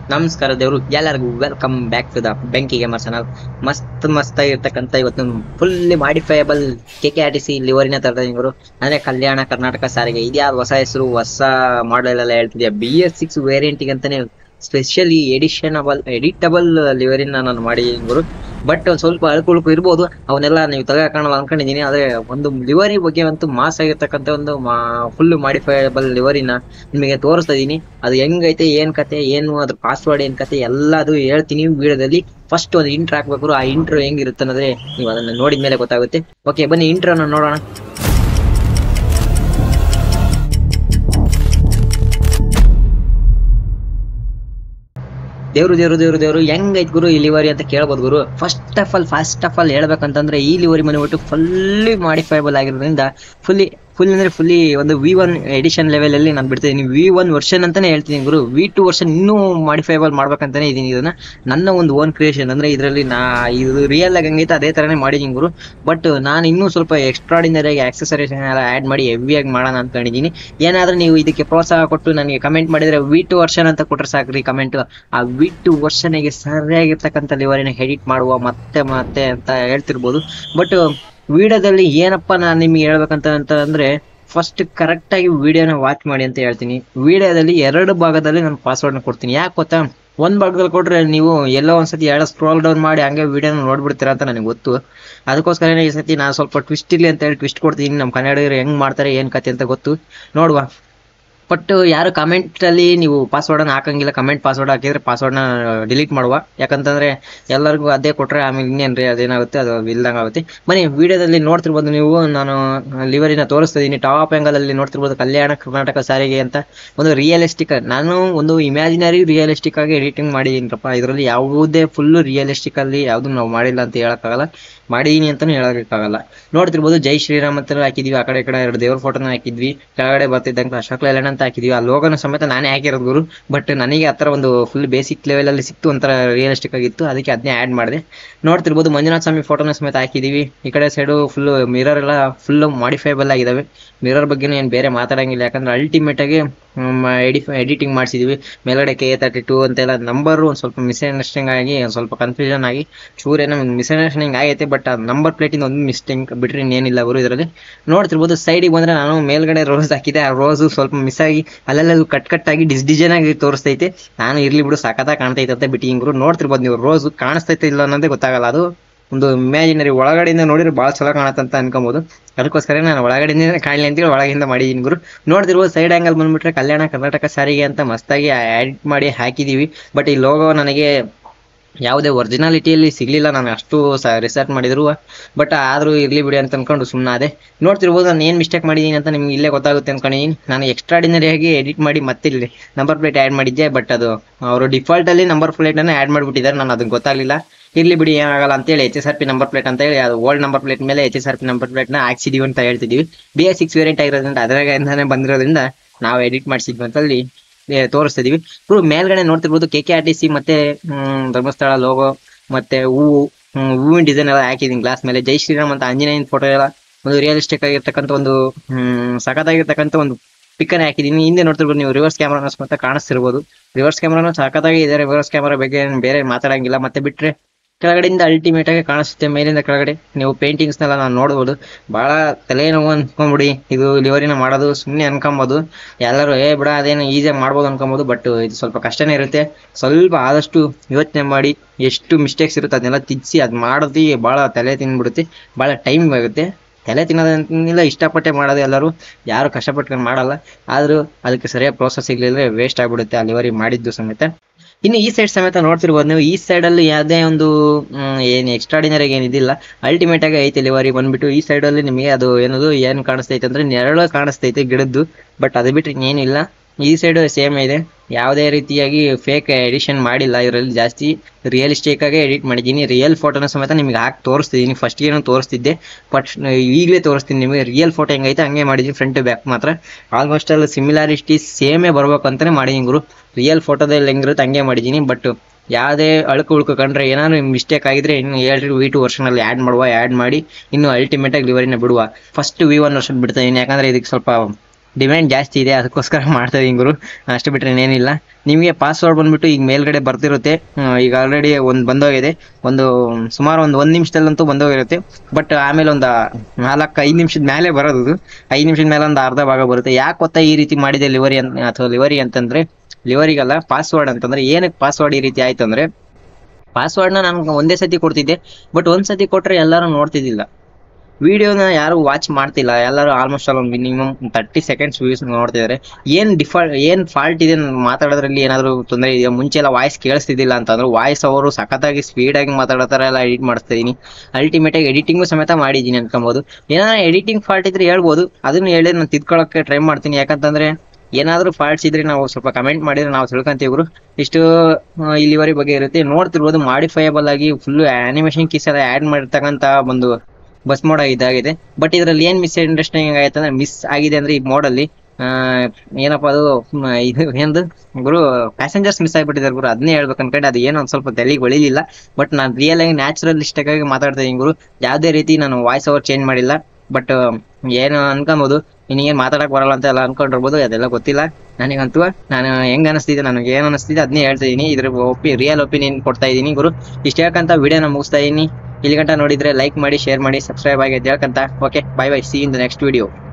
ನಮಸ್ಕಾರ ದೇವರು ಎಲ್ಲರಿಗೂ welcome back to the Benki gamer channel ಮಸ್ತ್ ಮಸ್ತ್ ಆಗಿರ್ತಕ್ಕಂಥ ಇವತ್ತು fully modifiable K K R T C ಲಿವರಿನ ತರದ ಇವರು ಅಂದ್ರೆ ಕಲ್ಯಾಣ ಕರ್ನಾಟಕ ಸಾರಿಗೆ ಇದ್ಯಾವ್ದು ಹೊಸ ಹೆಸರು ಹೊಸ ಮಾಡೆಲ್ ಎಲ್ಲ ಹೇಳ್ತಿದ್ಯಾ ಬಿ ಎಸ್ ಸಿಕ್ಸ್ ವೇರಿಯಂಟಿಗೆ ಅಂತಾನೆ ಸ್ಪೆಷಲಿ ಎಡಿಷನಬಲ್ ಎಡಿಟಬಲ್ ಲಿವರಿನ ನಾನು ಮಾಡಿದ್ರು ಬಟ್ ಒಂದ್ ಸ್ವಲ್ಪ ಅಳ್ಕೊಳ್ಕು ಇರ್ಬೋದು ಅವನ್ನೆಲ್ಲ ನೀವು ತಗೋಣ ಅನ್ಕೊಂಡಿದೀನಿ ಆದ್ರೆ ಒಂದು ಲಿವರಿ ಬಗ್ಗೆ ಅಂತೂ ಮಾಸ್ ಆಗಿರ್ತಕ್ಕಂಥ ಒಂದು ಫುಲ್ ಮಾಡಿಫೈಯಬಲ್ ಲಿವರಿನ ನಿಮಗೆ ತೋರಿಸ್ತಾ ಇದೀನಿ ಅದು ಹೆಂಗೈತೆ ಏನ್ ಕತೆ ಏನು ಅದ್ರ ಪಾಸ್ವರ್ಡ್ ಏನ್ ಕತೆ ಎಲ್ಲದು ಹೇಳ್ತೀನಿ ವಿಡಿಯೋದಲ್ಲಿ ಫಸ್ಟ್ ಒಂದು ಇಂಟ್ರ್ ಹಾಕ್ಬೇಕು ಆ ಇಂಟ್ರೋ ಹೆಂಗಿರುತ್ತೆ ಅನ್ನೋದ್ರೆ ನೀವು ಅದನ್ನ ನೋಡಿದ ಮೇಲೆ ಗೊತ್ತಾಗುತ್ತೆ ಓಕೆ ಬನ್ನಿ ಇಂಟ್ರೋನ ನೋಡೋಣ ದೇವ್ರು ದೇವ್ರು ದೇವ್ರು ದೇವ್ರು ಹೆಂಗೈತ್ ಗುರು ಈ ಲಿವರಿ ಅಂತ ಕೇಳ್ಬೋದು ಗುರು first of all first of all ಹೇಳ್ಬೇಕಂತಂದ್ರೆ ಈ ಲಿವರಿ ಮನೆ ಬಿಟ್ಟು ಫುಲ್ಲಿ ಮಾಡಿಫೈಬಲ್ ಆಗಿರೋದ್ರಿಂದ ಫುಲ್ಲಿ ಫುಲ್ ಅಂದ್ರೆ ಫುಲ್ಲಿ ಒಂದು ವಿ ಒನ್ ಎಡಿಷನ್ ಲೆವೆಲ್ ಅಲ್ಲಿ ನಾನು ಬಿಡ್ತಿದ್ದೀನಿ ವಿ ಒನ್ ವರ್ಷನ್ ಅಂತಾನೆ ಹೇಳ್ತೀನಿ ಗುರು ವಿ ಟು ವರ್ಷನ್ ಇನ್ನೂ ಮಾಡಿಫೈಬಲ್ ಮಾಡ್ಬೇಕಂತಾನೆ ಇದೀನಿ ಇದನ್ನ ನನ್ನ ಒಂದು ಓನ್ ಕ್ರಿಯೇಷನ್ ಅಂದ್ರೆ ಇದರಲ್ಲಿ ನಾ ಇದು ರಿಯಲ್ ಆಗಿ ಹಂಗೈತೆ ಅದೇ ತರನೇ ಮಾಡಿದೀನಿ ಗುರು ಬಟ್ ನಾನು ಇನ್ನೂ ಸ್ವಲ್ಪ ಎಕ್ಸ್ಟ್ರಾಡಿನರಿ ಆಗಿ ಆಕ್ಸಸರೀಸ್ ಎಲ್ಲ ಆಡ್ ಮಾಡಿ ಹೆವಿಯಾಗಿ ಮಾಡೋಣ ಅನ್ಕೊಂಡಿದ್ದೀನಿ ಏನಾದ್ರೂ ನೀವು ಇದಕ್ಕೆ ಪ್ರೋತ್ಸಾಹ ಕೊಟ್ಟು ನನಗೆ ಕಮೆಂಟ್ ಮಾಡಿದ್ರೆ ವಿ ಟು ವರ್ಷನ್ ಅಂತ ಕೊಟ್ರೆ ಸಾಕ್ರಿ ಕಮೆಂಟ್ ಆ ವಿ ಟು ವರ್ಷನಿಗೆ ಸರಿಯಾಗಿರ್ತಕ್ಕಂಥ ಲಿವರಿನ ಎಡಿಟ್ ಮಾಡುವ ಮತ್ತೆ ಮತ್ತೆ ಅಂತ ಹೇಳ್ತಿರ್ಬೋದು ಬಟ್ ವಿಡಿಯೋದಲ್ಲಿ ಏನಪ್ಪ ನಾನು ನಿಮ್ಗೆ ಹೇಳ್ಬೇಕಂತ ಅಂತ ಅಂದ್ರೆ ಫಸ್ಟ್ ಕರೆಕ್ಟ್ ಆಗಿ ವಿಡಿಯೋನ ವಾಚ್ ಮಾಡಿ ಅಂತ ಹೇಳ್ತೀನಿ ವಿಡಿಯೋದಲ್ಲಿ ಎರಡು ಭಾಗದಲ್ಲಿ ನಾನು ಪಾಸ್ವರ್ಡ್ನ ಕೊಡ್ತೀನಿ ಯಾಕೆ ಗೊತ್ತಾ ಒಂದ್ ಭಾಗದಲ್ಲಿ ಕೊಟ್ರೆ ನೀವು ಎಲ್ಲೋ ಒಂದ್ಸತಿ ಎರಡು ಸ್ಕ್ರೋಲ್ ಡೌನ್ ಮಾಡಿ ಹಂಗೆ ವಿಡಿಯೋನ ನೋಡ್ಬಿಡ್ತೀರಾ ಅಂತ ನನಗೆ ಗೊತ್ತು ಅದಕ್ಕೋಸ್ಕರ ಈ ಸತಿ ನಾನು ಸ್ವಲ್ಪ ಟ್ವಿಸ್ಟ್ ಇರ್ಲಿ ಅಂತ ಹೇಳಿ ಟ್ವಿಸ್ಟ್ ಕೊಡ್ತೀನಿ ನಮ್ಮ ಕನ್ನಡಿಗರು ಹೆಂಗ್ ಮಾಡ್ತಾರೆ ಏನ್ ಕತೆ ಅಂತ ಗೊತ್ತು ನೋಡುವ ಬಟ್ ಯಾರು ಕಮೆಂಟ್ ಅಲ್ಲಿ ನೀವು ಪಾಸ್ವರ್ಡ್ ಅನ್ನ ಹಾಕಂಗಿಲ್ಲ ಕಮೆಂಟ್ ಪಾಸ್ವರ್ಡ್ ಹಾಕಿದ್ರೆ ಪಾಸ್ವರ್ಡ್ ನ ಡಿಲೀಟ್ ಮಾಡುವ ಯಾಕಂತಂದ್ರೆ ಎಲ್ಲರಿಗೂ ಅದೇ ಕೊಟ್ರೆ ಆಮೇಲೆ ಇನ್ನೇನ್ರಿ ಅದೇನಾಗುತ್ತೆ ಅದು ಇಲ್ದಂಗ ಆಗುತ್ತೆ ಬನ್ನಿ ವಿಡಿಯೋದಲ್ಲಿ ನೋಡ್ತಿರ್ಬೋದು ನೀವು ನಾನು ಲಿವರಿನ ತೋರಿಸ್ತಾ ಇದೀನಿ ಟಾಪ್ ಆಂಗಲ್ ಅಲ್ಲಿ ನೋಡ್ತಿರ್ಬೋದು ಕಲ್ಯಾಣ ಕರ್ನಾಟಕ ಸಾರಿಗೆ ಅಂತ ಒಂದು ರಿಯಲಿಸ್ಟಿಕ್ ನಾನು ಒಂದು ಇಮ್ಯಾಜಿನರಿ ರಿಯಲಿಸ್ಟಿಕ್ ಆಗಿ ಎಡಿಟಿಂಗ್ ಮಾಡಿದೀನಿರಪ್ಪ ಇದರಲ್ಲಿ ಯಾವುದೇ ಫುಲ್ ರಿಯಲಿಸ್ಟಿಕ್ ಅಲ್ಲಿ ಯಾವ್ದು ನಾವು ಮಾಡಿಲ್ಲ ಅಂತ ಹೇಳಕ್ಕಾಗಲ್ಲ ಮಾಡಿದೀನಿ ಅಂತಾನು ಹೇಳಕ್ಕಾಗಲ್ಲ ನೋಡ್ತಿರ್ಬೋದು ಜೈ ಶ್ರೀರಾಮ್ ಅಂತ ಹಾಕಿದ್ವಿ ಆ ಕಡೆ ಈ ಕಡೆ ಎರಡು ದೇವ್ರ ಫೋಟೋನ ಹಾಕಿದ್ವಿ ಕೆಳಗಡೆ ಬರ್ತಿದ್ದಂಗೆ ಅಶೋಕ್ ಲೇಲಣ್ಣ ಅಂತ ಹಾಕಿದ್ವಿ ಆ ಲೋಗನ ಸಮೇತ ನಾನೇ ಹಾಕಿರೋದು ಗುರು ಬಟ್ ನನಗೆ ಆ ಥರ ಒಂದು ಫುಲ್ ಬೇಸಿಕ್ ಲೆವೆಲ್ ಅಲ್ಲಿ ಸಿಕ್ತು ಒಂಥರ ರಿಯಲಿಸ್ಟಿಕ್ ಆಗಿತ್ತು ಅದಕ್ಕೆ ಅದನ್ನೇ ಆಡ್ ಮಾಡಿದೆ ನೋಡ್ತಿರ್ಬೋದು ಮಂಜುನಾಥ ಸ್ವಾಮಿ ಫೋಟೋನ ಸಮೇತ ಹಾಕಿದೀವಿ ಈ ಕಡೆ ಸೈಡು ಫುಲ್ ಮಿರರ್ ಎಲ್ಲ ಫುಲ್ ಮಾಡಿಫೈಬಲ್ ಆಗಿದಾವೆ ಮಿರರ್ ಬಗ್ಗೆ ಏನು ಬೇರೆ ಮಾತಾಡಂಗಿಲ್ಲ ಯಾಕಂದ್ರೆ ಅಲ್ಟಿಮೇಟ್ ಆಗಿ ಎಡಿ ಎಡಿಟಿಂಗ್ ಮಾಡಿಸಿದ್ವಿ ಮೇಲ್ಗಡೆ ಕೆ ಎ ತರ್ಟಿ ಟೂ ಅಂತೆಲ್ಲ ನಂಬರ್ ಒಂದು ಸ್ವಲ್ಪ ಮಿಸ್ಅಂಡರ್ಸ್ಟ್ಯಾಂಡಿಂಗ್ ಆಗಿ ಒಂದ್ ಸ್ವಲ್ಪ ಕನ್ಫ್ಯೂಷನ್ ಆಗಿ ಚೂರ್ ಏನೋ ಮಿಸ್ಅಂಡರ್ಸ್ಟ್ಯಾಂಡಿಂಗ್ ಆಗೈತೆ ಬಟ್ ಆ ನಂಬರ್ ಪ್ಲೇಟಿಂದ ಒಂದು ಮಿಸ್ಟೇಕ್ ಬಿಟ್ರೆ ಇನ್ನೇನಿಲ್ಲ ಅವರು ಇದರಲ್ಲಿ ನೋಡ್ತಿರ್ಬೋದು ಸೈಡಿಗೆ ಬಂದ್ರೆ ನಾನು ಮೇಲ್ಗಡೆ ರೋಸ್ ಹಾಕಿದ್ದೆ ಆ ರೋಸು ಸ್ವಲ್ಪ ಮಿಸ್ ಆಗಿ ಅಲ್ಲೆಲ್ಲ ಕಟ್ ಕಟ್ ಆಗಿ ಡಿಸ್ ಡಿಸೈನ್ ಆಗಿ ತೋರಿಸ್ತೈತೆ ನಾನು ಇರ್ಲಿ ಬಿಡು ಸಖತ್ತಾಗಿ ಕಾಣ್ತೈತೆ ಅಂತ ಬಿಟ್ಟು ಹಿಂಗ್ರು ನೋಡ್ತಿರ್ಬೋದು ನೀವು ರೋಸ್ ಕಾಣಿಸ್ತೈತೆ ಇಲ್ಲ ಅನ್ನೋದೇ ಗೊತ್ತಾಗಲ್ಲ ಅದು ಒಂದು ಇಮ್ಯಾಜಿನರಿ ಒಳಗಡೆಯಿಂದ ನೋಡಿದ್ರೆ ಭಾಳ ಚಲೋ ಕಾಣತ್ತೆ ಅಂತ ಅನ್ಕೊಬೋದು ಅದಕ್ಕೋಸ್ಕರ ನಾನು ಒಳಗಡೆಯಿಂದ ಕಾಣಲಿ ಅಂತೇಳಿ ಒಳಗಿಂದ ಮಾಡಿದೀನಿ ಗುರು ನೋಡ್ತಿರ್ಬೋದು ಸೈಡ್ ಆಂಗಲ್ ಬಂದ್ಬಿಟ್ರೆ ಕಲ್ಯಾಣ ಕರ್ನಾಟಕ ಸಾರಿಗೆ ಅಂತ ಮಸ್ತಾಗಿ ಎಡಿಟ್ ಮಾಡಿ ಹಾಕಿದೀವಿ ಬಟ್ ಈ ಲೋಗೋ ನನಗೆ ಯಾವುದೇ ಒರಿಜಿನಾಲಿಟಿಯಲ್ಲಿ ಸಿಗ್ಲಿಲ್ಲ ನಾನು ಅಷ್ಟು ರಿಸರ್ಚ್ ಮಾಡಿದ್ರು ಬಟ್ ಆದ್ರೂ ಇರ್ಲಿ ಬಿಡಿ ಅಂತ ಅನ್ಕೊಂಡು ಸುಮ್ಮನೆ ಅದೇ ನೋಡ್ತಿರ್ಬೋದು ನಾನು ಏನು ಮಿಸ್ಟೇಕ್ ಮಾಡಿದ್ದೀನಿ ಅಂತ ನಿಮ್ಗೆ ಇಲ್ಲೇ ಗೊತ್ತಾಗುತ್ತೆ ಅನ್ಕೊಂಡಿದ್ದೀನಿ ನಾನು ಎಕ್ಸ್ಟ್ರಾಡಿನರಿ ಆಗಿ ಎಡಿಟ್ ಮಾಡಿ ಮತ್ತೆ ಇಲ್ಲಿ ನಂಬರ್ ಪ್ಲೇಟ್ ಆ್ಯಡ್ ಮಾಡಿದ್ದೆ ಬಟ್ ಅದು ಅವರು ಡಿಫಾಲ್ಟ್ ಅಲ್ಲಿ ನಂಬರ್ ಪ್ಲೇಟ್ ಅನ್ನ ಆ್ಯಡ್ ಮಾಡಿಬಿಟ್ಟಿದ್ದಾರೆ ನಾನು ಅದಕ್ಕೆ ಗೊತ್ತಾಗಲಿಲ್ಲ ಇರ್ಲಿ ಬಿಡಿ ಏನಾಗಲ್ಲ ಅಂತೇಳಿ H S R P number plate ಅಂತ ಹೇಳಿ ಅದು ಓಲ್ಡ್ ನಂಬರ್ ಪ್ಲೇಟ್ ಮೇಲೆ H S R P number plate ನ ಹಾಕ್ಸಿದೀವಿ ಅಂತ ಹೇಳ್ತಿದೀವಿ ಬಿ ಎಸ್ ಸಿಕ್ಸ್ ವೇರಿಯಂಟ್ ಆಗಿರೋದ್ರಿಂದ ಅದರಾಗಿಂದಾನೆ ಬಂದಿರೋದ್ರಿಂದ ನಾವು ಎಡಿಟ್ ಮಾಡಿಸಿದ್ವಿ ಅಂತಲ್ಲಿ ಏ, ತೋರಿಸ್ತಾ ಇದೀವಿ ಇವ್ರು ಮೇಲ್ಗಡೆ ನೋಡ್ತಿರ್ಬೋದು K K R T C ಮತ್ತೆ ಹ್ಮ್, ಧರ್ಮಸ್ಥಳ ಲೋಗೋ ಮತ್ತೆ ಹೂವು ಹ್ಮ್, ಹೂವಿನ ಡಿಸೈನ್ ಎಲ್ಲ ಹಾಕಿದೀನಿ ಗ್ಲಾಸ್ ಮೇಲೆ ಜೈ ಶ್ರೀರಾಮ್ ಅಂತ ಆಂಜನೇಯನ ಫೋಟೋ ಎಲ್ಲ ಒಂದು ರಿಯಲಿಸ್ಟಿಕ್ ಆಗಿರ್ತಕ್ಕಂಥ ಒಂದು ಹ್ಮ್ ಸಖತ್ತಾಗಿರ್ತಕ್ಕಂಥ ಒಂದು ಪಿಕ್ಕನ್ ಹಾಕಿದೀನಿ ಹಿಂದೆ ನೋಡ್ತಿರ್ಬೋದು ನೀವು ರಿವರ್ಸ್ ಕ್ಯಾಮ್ರಾನ ಮತ್ತೆ ಕಾಣಿಸ್ತಿರ್ಬೋದು ರಿವರ್ಸ್ ಕ್ಯಾಮ್ರಾನು ಸಖತ್ತಾಗಿ ಇದೆ ರಿವರ್ಸ್ ಕ್ಯಾಮ್ರಾ ಬಗ್ಗೆ ಏನ್ ಬೇರೆ ಮಾತಾಡಂಗಿಲ್ಲ ಮತ್ತೆ ಬಿಟ್ರೆ ಕೆಳಗಡೆಯಿಂದ ಅಲ್ಟಿಮೇಟ್ ಆಗಿ ಕಾಣಿಸುತ್ತೆ ಮೇಲಿಂದ ಕೆಳಗಡೆ ನೀವು ಪೇಂಟಿಂಗ್ಸ್ನೆಲ್ಲ ನಾನು ನೋಡ್ಬೋದು ಬಹಳ ತಲೆನೋವು ಅನ್ಕೊಂಬಿಡಿ ಇದು ಲಿವರಿನ ಮಾಡೋದು ಸುಮ್ಮನೆ ಅನ್ಕೊಂಬೋದು ಎಲ್ಲರೂ ಏ ಬಿಡ ಅದೇನು ಈಸಿಯಾಗಿ ಮಾಡ್ಬೋದು ಅನ್ಕೊಬೋದು ಬಟ್ ಇದು ಸ್ವಲ್ಪ ಕಷ್ಟನೇ ಇರುತ್ತೆ ಸ್ವಲ್ಪ ಆದಷ್ಟು ಯೋಚನೆ ಮಾಡಿ ಎಷ್ಟು ಮಿಸ್ಟೇಕ್ಸ್ ಇರುತ್ತೆ ಅದನ್ನೆಲ್ಲ ತಿದ್ಸಿ ಅದು ಮಾಡೋದು ಭಾಳ ತಲೆ ತಿಂದ್ಬಿಡುತ್ತೆ ಭಾಳ ಟೈಮ್ ಆಗುತ್ತೆ ತಲೆ ತಿನ್ನೋದಂತಿಲ್ಲ ಇಷ್ಟಪಟ್ಟೆ ಮಾಡೋದು ಎಲ್ಲರೂ ಯಾರು ಕಷ್ಟಪಟ್ಕೊಂಡು ಮಾಡಲ್ಲ ಆದರೂ ಅದಕ್ಕೆ ಸರಿಯಾಗಿ ಪ್ರೋಸೆಸ್ ಸಿಗ್ಲಿಲ್ಲ ವೇಸ್ಟ್ ಆಗ್ಬಿಡುತ್ತೆ ಆ ಲಿವರಿ ಮಾಡಿದ್ದು ಸಮೇತ ಇನ್ನು ಈ ಸೈಡ್ ಸಮೇತ ನೋಡ್ತಿರ್ಬೋದು ನೀವು ಈ ಸೈಡ್ ಅಲ್ಲಿ ಯಾವುದೇ ಒಂದು ಮ್, ಏನ್ ಎಕ್ಸ್ಟ್ರಾಡಿನರಿ ಏನ್ ಇದಿಲ್ಲ ಅಲ್ಟಿಮೇಟ್ ಆಗಿ ಐತೆ ಲಿವರಿ ಬಂದ್ಬಿಟ್ಟು ಈ ಸೈಡ್ ಅಲ್ಲಿ ನಿಮಗೆ ಅದು ಏನದು ಏನ್ ಕಾಣಿಸ್ತೈತೆ ಅಂದ್ರೆ ನೆರಳು ಕಾಣಿಸ್ತೈತೆ ಗಿಡದ್ದು ಬಟ್ ಅದು ಬಿಟ್ರೆ ಇನ್ನೇನಿಲ್ಲ ಈ ಸೈಡ್ ಸೇಮ್ ಇದೆ ಯಾವುದೇ ರೀತಿಯಾಗಿ ಫೇಕ್ ಎಡಿಷನ್ ಮಾಡಿಲ್ಲ ಇದರಲ್ಲಿ ಜಾಸ್ತಿ ರಿಯಲಿಸ್ಟಿಕ್ ಆಗಿ ಎಡಿಟ್ ಮಾಡಿದ್ದೀನಿ ರಿಯಲ್ ಫೋಟೋನ ಸಮೇತ ನಿಮ್ಗೆ ಹಾಕಿ ತೋರಿಸ್ತಿದ್ದೀನಿ ಫಸ್ಟ್ ಏನೋ ತೋರಿಸ್ತಿದ್ದೆ ಬಟ್ ಈಗಲೇ ತೋರಿಸ್ತೀನಿ ನಿಮಗೆ ರಿಯಲ್ ಫೋಟೋ ಹೆಂಗೈತೆ ಹಂಗೆ ಮಾಡಿದ್ದೀನಿ ಫ್ರಂಟ್ ಬ್ಯಾಕ್ ಮಾತ್ರ ಆಲ್ಮೋಸ್ಟ್ ಅಲ್ಲಿ ಸಿಮಿಲಾರಿಟಿ ಸೇಮೇ ಬರ್ಬೇಕು ಅಂತಾನೆ ಮಾಡಿದೀನಿ ಗುರು ರಿಯಲ್ ಫೋಟೋದಲ್ಲಿ ಹೆಂಗಿರುತ್ತೆ ಹಂಗೆ ಮಾಡಿದ್ದೀನಿ ಬಟ್ ಯಾವುದೇ ಅಳುಕು ಉಳುಕು ಕಂಡ್ರೆ ಏನಾದ್ರು ಮಿಸ್ಟೇಕ್ ಆಗಿದ್ರೆ ಇನ್ನು ಹೇಳ್ರಿ ವಿ ಟು ವರ್ಷನಲ್ಲಿ ಆ್ಯಡ್ ಮಾಡುವ ಆ್ಯಡ್ ಮಾಡಿ ಇನ್ನು ಅಲ್ಟಿಮೇಟ್ ಆಗಿ ಲಿವರಿನ ಬಿಡುವ ಫಸ್ಟ್ ವಿ ಒನ್ ವರ್ಷನ್ ಬಿಡ್ತಾ ಇದೀನಿ ಯಾಕಂದ್ರೆ ಇದಕ್ಕೆ ಸ್ವಲ್ಪ ಡಿಮ್ಯಾಂಡ್ ಜಾಸ್ತಿ ಇದೆ ಅದಕ್ಕೋಸ್ಕರ ಮಾಡ್ತಾ ಇದೀನಿ ಗುರು ಅಷ್ಟು ಬಿಟ್ರೆ ಏನಿಲ್ಲ ನಿಮಗೆ ಪಾಸ್ವರ್ಡ್ ಬಂದ್ಬಿಟ್ಟು ಈಗ ಮೇಲ್ಗಡೆ ಬರ್ತಿರುತ್ತೆ ಹ್ಮ್, ಈಗ ಆಲ್ರೆಡಿ ಒಂದು ಬಂದೋಗಿದೆ ಒಂದು ಸುಮಾರು ಒಂದು ಒಂದು ನಿಮಿಷದಲ್ಲಂತೂ ಬಂದೋಗಿರುತ್ತೆ ಬಟ್ ಆಮೇಲೆ ಒಂದು ನಾಲ್ಕು ಐದು ನಿಮಿಷದ ಮೇಲೆ ಬರೋದು ಅದು. ಐದು ನಿಮಿಷದ ಮೇಲೆ ಒಂದು ಅರ್ಧ ಭಾಗ ಬರುತ್ತೆ ಯಾಕೆ ಗೊತ್ತಾ ಈ ರೀತಿ ಮಾಡಿದೆ ಲಿವರಿ ಅಂತ ಅಥವಾ ಲಿವರಿ ಅಂತಂದ್ರೆ ಲಿವರಿಗಲ್ಲ ಪಾಸ್ವರ್ಡ್ ಅಂತಂದ್ರೆ ಏನಕ್ಕೆ ಪಾಸ್ವರ್ಡ್ ಈ ರೀತಿ ಆಯ್ತು ಅಂದ್ರೆ ಪಾಸ್ವರ್ಡ್ನ ನಾನು ಒಂದೇ ಸತಿ ಕೊಡ್ತಿದ್ದೆ ಬಟ್ ಒಂದ್ ಸತಿ ಕೊಟ್ರೆ ಎಲ್ಲರೂ ನೋಡ್ತಿದ್ದಿಲ್ಲ ವಿಡಿಯೋನ ಯಾರು ವಾಚ್ ಮಾಡ್ತಿಲ್ಲ ಎಲ್ಲರೂ ಆಲ್ಮೋಸ್ಟ್ ಆಲ್ ಒಂದು ಮಿನಿಮಮ್ ತರ್ಟಿ ಸೆಕೆಂಡ್ಸ್ ವ್ಯೂಸ್ ನೋಡ್ತಿದ್ದಾರೆ ಏನ್ ಡಿಫಾಲ್ಟ್ ಏನ್ ಫಾಲ್ಟ್ ಇದೆ ನಾನು ಮಾತಾಡೋದ್ರಲ್ಲಿ ಏನಾದ್ರು ತೊಂದರೆ ಇದೆಯಾ ಮುಂಚೆ ಎಲ್ಲ ವಾಯ್ಸ್ ಕೇಳಿಸ್ತಿದ್ದಿಲ್ಲ ಅಂತಂದ್ರೆ ವಾಯ್ಸ್ ಅವರು ಸಖತ್ತಾಗಿ ಸ್ಪೀಡ್ ಆಗಿ ಮಾತಾಡೋ ಥರ ಎಲ್ಲ ಎಡಿಟ್ ಮಾಡಿಸ್ತಾ ಇದೀನಿ ಅಲ್ಟಿಮೇಟ್ ಆಗಿ ಎಡಿಟಿಂಗು ಸಮೇತ ಮಾಡಿದ್ದೀನಿ ಅನ್ಕೊಬೋದು ಏನಾದ್ರು ಎಡಿಟಿಂಗ್ ಫಾಲ್ಟ್ ಇದ್ರೆ ಹೇಳ್ಬೋದು ಅದನ್ನ ಹೇಳಿ ನಾನು ತಿದ್ಕೊಳ್ಳೋಕೆ ಟ್ರೈ ಮಾಡ್ತೀನಿ ಯಾಕಂತಂದ್ರೆ ಏನಾದ್ರೂ ಫಾಲ್ಟ್ಸ್ ಇದ್ರೆ ನಾವು ಸ್ವಲ್ಪ ಕಮೆಂಟ್ ಮಾಡಿದ್ರೆ ನಾವು ತಿಳ್ಕೊಂತೀವಿ ಗುರು ಇಷ್ಟು ಆ, ಇಲ್ಲಿವರೆ ಬಗ್ಗೆ ಇರುತ್ತೆ ನೋಡ್ತಿರ್ಬೋದು ಮಾಡಿಫೈಯಬಲ್ ಆಗಿ ಫುಲ್ ಆನಿಮೇಷನ್ ಕೀಸ್ ಎಲ್ಲ ಆಡ್ ಮಾಡಿರ್ತಕ್ಕಂತ ಒಂದು ಬಸ್ ಮೋಡ್ ಇದಾಗಿದೆ ಬಟ್ ಇದರಲ್ಲಿ ಏನ್ ಮಿಸ್ ಅಂಡರ್ಸ್ಟ್ಯಾಂಡಿಂಗ್ ಆಯ್ತು ಅಂದ್ರೆ ಮಿಸ್ ಆಗಿದೆ ಅಂದ್ರೆ ಈ ಮೋಡಲ್ಲಿ ಏನಪ್ಪ ಅದು ಮ್, ಇದು ಏನದು ಗುರು ಪ್ಯಾಸೆಂಜರ್ಸ್ ಮಿಸ್ ಆಗ್ಬಿಟ್ಟಿದ್ದಾರೆ ಗುರು ಅದನ್ನೇ ಹೇಳ್ಬೇಕು ಅನ್ಕೊಂಡೆ ಅದು ಏನೋ ಒಂದ್ ಸ್ವಲ್ಪ ತಲೆಗೆ ಹೊಳಿಲಿಲ್ಲ ಬಟ್ ನಾನು ರಿಯಲ್ ಆಗಿ ನ್ಯಾಚುರಲಿಸ್ಟಿಕ್ ಆಗಿ ಮಾತಾಡ್ತಾ ಇದೀನಿ ಗುರು ಯಾವುದೇ ರೀತಿ ನಾನು ವಾಯ್ಸ್ ಓವರ್ ಚೇಂಜ್ ಮಾಡಿಲ್ಲ ಬಟ್ ಏನು ಅನ್ಕೊಬೋದು ನಿನಗೇನು ಮಾತಾಡಕ್ ಬರಲ್ಲ ಅಂತ ಎಲ್ಲ ಅನ್ಕೊಂಡಿರ್ಬೋದು ಅದೆಲ್ಲ ಗೊತ್ತಿಲ್ಲ ನನಗಂತೂ ನಾನು ಹೆಂಗ್ ಅನಿಸ್ತಿದೆ ನನಗೆ ಏನು ಅನಿಸ್ತಿದೆ ಅದನ್ನೇ ಹೇಳ್ತಾ ಇದೀನಿ ಇದ್ರ ಒಪಿ ರಿಯಲ್ ಒಪಿನಿಯನ್ ಕೊಡ್ತಾ ಇದೀನಿ ಗುರು ಇಷ್ಟ ಹೇಳ್ಕಂತ ವಿಡಿಯೋನ ಮುಗಿಸ್ತಾ ಇದೀನಿ ಇಲ್ಲಿ ಗಂಟ ನೋಡಿದ್ರೆ ಲೈಕ್ ಮಾಡಿ ಶೇರ್ ಮಾಡಿ ಸಬ್ಸ್ಕ್ರೈಬ್ ಆಗಿ ಅಂತ ಹೇಳ್ಕಂತ okay bye bye see in the next video